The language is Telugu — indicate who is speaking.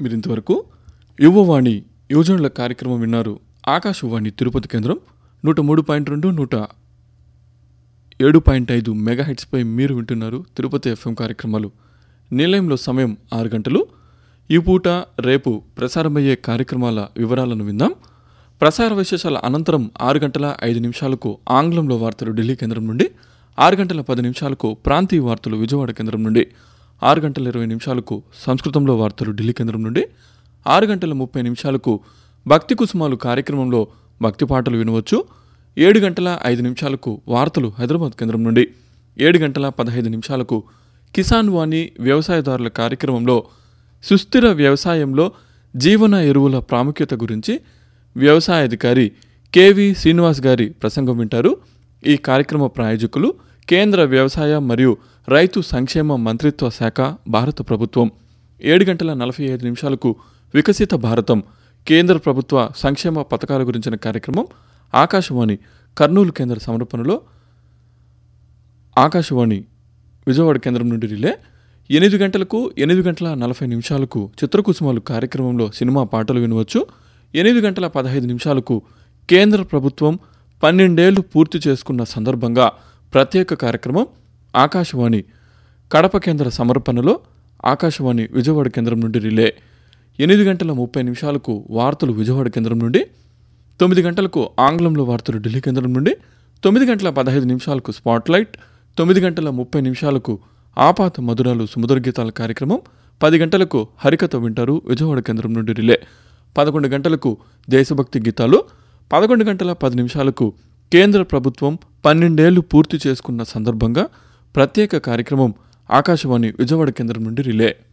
Speaker 1: మీరు ఇంతవరకు యువవాణి యువజనుల కార్యక్రమం విన్నారు ఆకాశవాణి తిరుపతి కేంద్రం నూట మూడు పాయింట్ రెండు నూట ఏడు పాయింట్ ఐదు మెగాహెట్స్పై మీరు వింటున్నారు తిరుపతి ఎఫ్ఎం కార్యక్రమాలు నిలయంలో సమయం ఆరు గంటలు ఈ పూట రేపు ప్రసారమయ్యే కార్యక్రమాల వివరాలను విందాం ప్రసార విశేషాల అనంతరం ఆరు గంటల ఐదు నిమిషాలకు ఆంగ్లంలో వార్తలు ఢిల్లీ కేంద్రం నుండి ఆరు గంటల పది నిమిషాలకు ప్రాంతీయ వార్తలు విజయవాడ కేంద్రం నుండి ఆరు గంటల ఇరవై నిమిషాలకు సంస్కృతంలో వార్తలు ఢిల్లీ కేంద్రం నుండి ఆరు గంటల ముప్పై నిమిషాలకు భక్తి కుసుమాలు కార్యక్రమంలో భక్తి పాటలు వినవచ్చు ఏడు గంటల ఐదు నిమిషాలకు వార్తలు హైదరాబాద్ కేంద్రం నుండి ఏడు గంటల పదహైదు నిమిషాలకు కిసాన్ వాణి వ్యవసాయదారుల కార్యక్రమంలో సుస్థిర వ్యవసాయంలో జీవన ఎరువుల ప్రాముఖ్యత గురించి వ్యవసాయ అధికారి కెవి శ్రీనివాస్ గారి ప్రసంగం వింటారు ఈ కార్యక్రమ ప్రాయోజకులు కేంద్ర వ్యవసాయ మరియు రైతు సంక్షేమ మంత్రిత్వ శాఖ భారత ప్రభుత్వం ఏడు గంటల నలభై ఐదు నిమిషాలకు వికసిత భారతం కేంద్ర ప్రభుత్వ సంక్షేమ పథకాల గురించిన కార్యక్రమం ఆకాశవాణి కర్నూలు కేంద్ర సమర్పణలో ఆకాశవాణి విజయవాడ కేంద్రం నుండి రిలే ఎనిమిది గంటలకు ఎనిమిది గంటల నలభై నిమిషాలకు చిత్రకుసుమాలు కార్యక్రమంలో సినిమా పాటలు వినవచ్చు ఎనిమిది గంటల పదహైదు నిమిషాలకు కేంద్ర ప్రభుత్వం పన్నెండేళ్లు పూర్తి చేసుకున్న సందర్భంగా ప్రత్యేక కార్యక్రమం ఆకాశవాణి కడప కేంద్ర సమర్పణలో ఆకాశవాణి విజయవాడ కేంద్రం నుండి రిలే ఎనిమిది గంటల ముప్పై నిమిషాలకు వార్తలు విజయవాడ కేంద్రం నుండి తొమ్మిది గంటలకు ఆంగ్లంలో వార్తలు ఢిల్లీ కేంద్రం నుండి తొమ్మిది గంటల పదహైదు నిమిషాలకు స్పాట్లైట్ తొమ్మిది గంటల ముప్పై నిమిషాలకు ఆపాత మధురాలు సుమధుర గీతాల కార్యక్రమం పది గంటలకు హరికథ వింటారు విజయవాడ కేంద్రం నుండి రిలే పదకొండు గంటలకు దేశభక్తి గీతాలు పదకొండు గంటల పది నిమిషాలకు కేంద్ర ప్రభుత్వం పన్నెండేళ్లు పూర్తి చేసుకున్న సందర్భంగా ప్రత్యేక కార్యక్రమం ఆకాశవాణి విజయవాడ కేంద్రం నుండి రిలే